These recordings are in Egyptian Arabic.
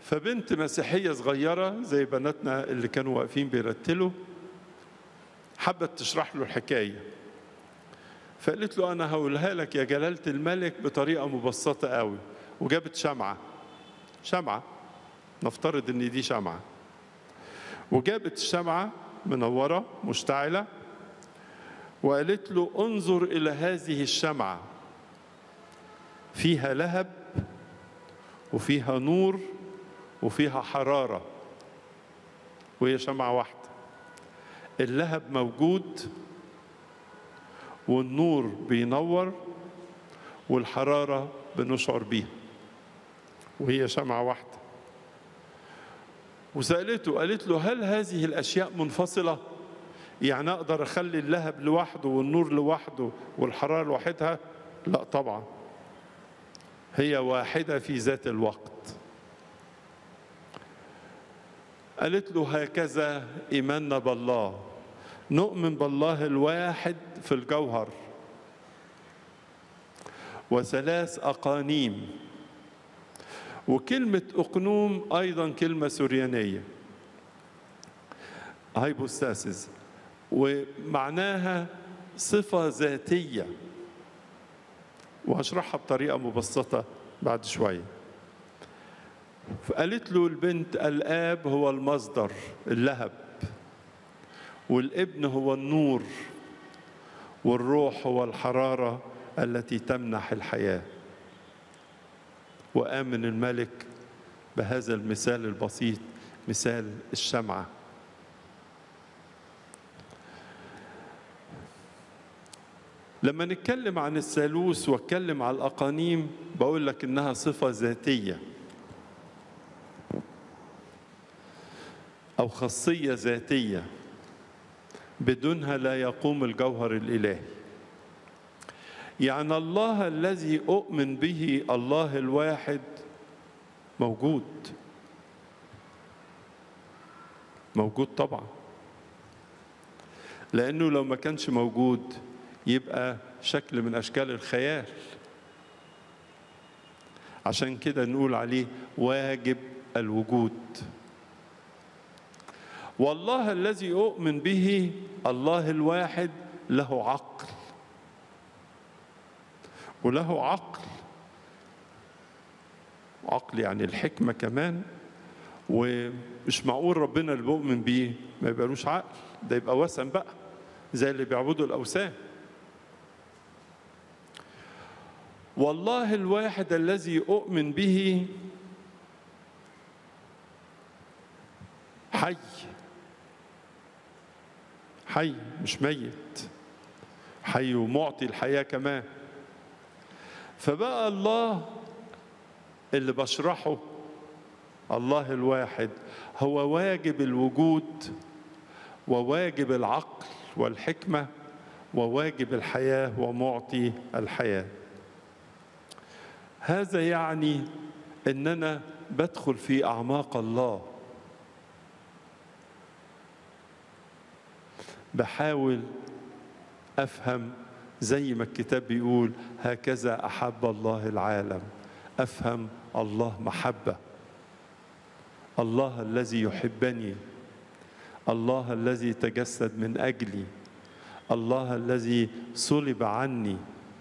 فبنت مسيحية صغيرة زي بناتنا اللي كانوا واقفين بيرتلوا حبت تشرح له الحكاية فقالت له أنا هقولها لك يا جلالة الملك بطريقة مبسطة قوي وجابت شمعة شمعة نفترض إن دي شمعة وجابت الشمعة منورة مشتعلة وقالت له انظر إلى هذه الشمعة فيها لهب وفيها نور وفيها حرارة وهي شمعة واحدة اللهب موجود والنور بينور والحرارة بنشعر بيها وهي شمعة واحدة وسألته قالت له هل هذه الأشياء منفصلة؟ يعني أقدر أخلي اللهب لوحده والنور لوحده والحرارة لوحدها؟ لا طبعا هي واحدة في ذات الوقت قالت له هكذا إيماننا بالله نؤمن بالله الواحد في الجوهر وثلاث أقانيم وكلمة أقنوم أيضا كلمة سوريانية هايبوستاسيس ومعناها صفة ذاتية وهشرحها بطريقة مبسطة بعد شوية فقالت له البنت الآب هو المصدر اللهب والابن هو النور والروح هو الحرارة التي تمنح الحياة وآمن الملك بهذا المثال البسيط مثال الشمعة لما نتكلم عن الثالوث واتكلم عن الأقانيم بقول لك إنها صفة ذاتية أو خاصية ذاتية بدونها لا يقوم الجوهر الإلهي يعني الله الذي أؤمن به الله الواحد موجود موجود طبعا لأنه لو ما كانش موجود يبقى شكل من أشكال الخيال عشان كده نقول عليه واجب الوجود والله الذي أؤمن به الله الواحد له عقل وله عقل عقل يعني الحكمة كمان ومش معقول ربنا اللي بؤمن بيه ما يبقالوش عقل ده يبقى وثن بقى زي اللي بيعبدوا الأوثان والله الواحد الذي أؤمن به حي حي مش ميت حي ومعطي الحياة كمان فبقى الله اللي بشرحه الله الواحد هو واجب الوجود وواجب العقل والحكمة وواجب الحياة ومعطي الحياة هذا يعني أننا بدخل في أعماق الله بحاول افهم زي ما الكتاب بيقول هكذا احب الله العالم افهم الله محبه الله الذي يحبني الله الذي تجسد من اجلي الله الذي صلب عني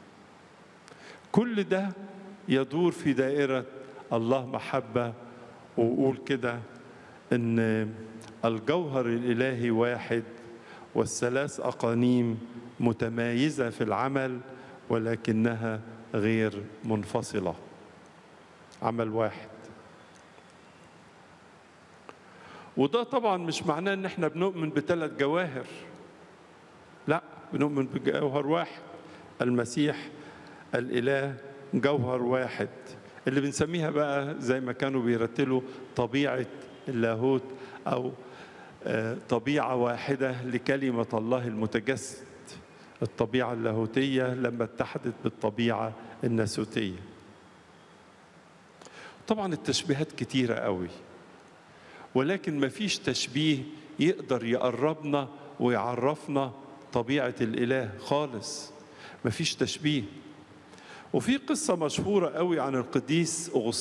كل ده يدور في دائره الله محبه وقول كده ان الجوهر الالهي واحد والثلاث اقانيم متمايزه في العمل ولكنها غير منفصله عمل واحد وده طبعا مش معناه ان احنا بنؤمن بثلاث جواهر لا بنؤمن بجوهر واحد المسيح الاله جوهر واحد اللي بنسميها بقى زي ما كانوا بيرتلوا طبيعه اللاهوت او طبيعة واحدة لكلمة الله المتجسد الطبيعة اللاهوتية لما اتحدت بالطبيعة الناسوتية طبعا التشبيهات كتيرة قوي ولكن ما فيش تشبيه يقدر يقربنا ويعرفنا طبيعة الإله خالص ما فيش تشبيه وفي قصة مشهورة قوي عن القديس أغسطين